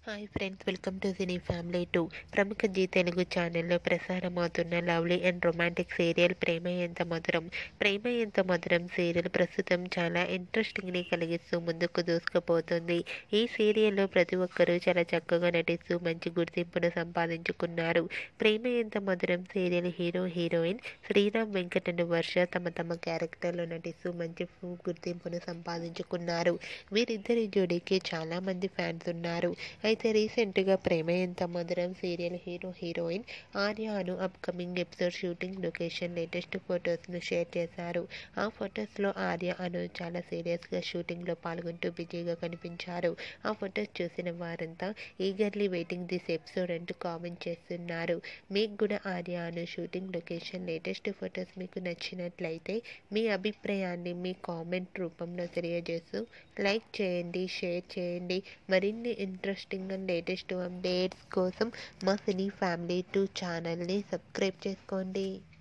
hi friends welcome to cine family two ప్రముఖ జీ తెలుగు ఛానల్లో ప్రసారమవుతున్న lovely and romantic serial Prema Entha Madhuram Prema Entha Madhuram serial ప్రస్తుతం చాలా ఇంట్రెస్టింగ్ని కలిగిస్తూ ముందుకు దూసుకుపోతుంది ఈ సీరియల్లో ప్రతి ఒక్కరూ చాలా చక్కగా నటిస్తూ మంచి గుర్తింపును సంపాదించుకున్నారు Prema Entha Madhuram serial hero heroine Sriram వెంకటను వర్ష తమ తమ క్యారెక్టర్లో నటిస్తూ మంచి ఫు- గుర్తింపును సంపాదించుకున్నారు వీరిద్దరి జోడీకి చాలా మంది ఫ్యాన్స్ ఉన్నారు అయితే రీసెంట్గా Prema Entha Madhuram serial hero heroine ఆర్యాను upcoming episode shooting location latest ఫొటోస్ను షేర్ చేశారు ఆ ఫొటోస్లో ఆర్య అను చాలా సీరియస్గా షూటింగ్లో పాల్గొంటూ బిజీగా కనిపించారు ఆ ఫొటోస్ చూసిన వారంతా ఈగర్లీ వెయిటింగ్ దిస్ ఎపిసోడ్ అంటూ కామెంట్ చేస్తున్నారు మీకు కూడా Arya Anu shooting location latest photos మీకు నచ్చినట్లయితే మీ అభిప్రాయాన్ని మీ కామెంట్ రూపంలో తెలియజేస్తూ లైక్ చేయండి షేర్ చేయండి మరిన్ని ఇంట్రెస్టింగ్ అండ్ లేటెస్ట్ అప్డేట్స్ కోసం మా సినీ ఫ్యామిలీ టూ ఛానల్ని సబ్స్క్రైబ్ చేసుకోండి